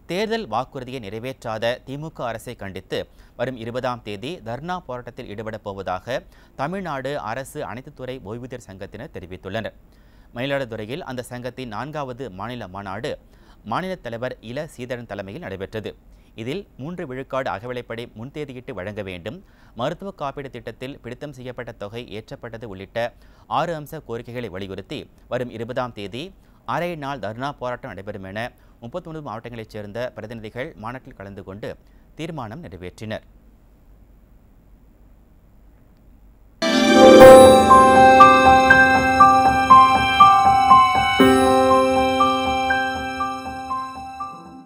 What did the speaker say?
தேர்தல் வாக்குறுதியை நிறைவேற்றாத திமுக அரசை கண்டித்து வரும் இருபதாம் தேதி தர்ணா போராட்டத்தில் ஈடுபடப் போவதாக தமிழ்நாடு அரசு அனைத்துத்துறை ஓய்வூதியர் சங்கத்தினர் தெரிவித்துள்ளனர் மயிலாடுதுறையில் அந்த சங்கத்தின் நான்காவது மாநில மாநாடு மாநில தலைவர் இல சீதரன் தலைமையில் நடைபெற்றது இதில் மூன்று விழுக்காடு அகவிலைப்படி முன்தேதியிட்டு வழங்க வேண்டும் மருத்துவ காப்பீடு திட்டத்தில் பிடித்தம் செய்யப்பட்ட தொகை ஏற்றப்பட்டது உள்ளிட்ட ஆறு அம்ச கோரிக்கைகளை வலியுறுத்தி வரும் இருபதாம் தேதி அரை நாள் தர்ணா போராட்டம் நடைபெறும் என முப்பத்தொன்பது மாவட்டங்களைச் சேர்ந்த பிரதிநிதிகள் மாநாட்டில் கலந்து கொண்டு தீர்மானம் நிறைவேற்றினர்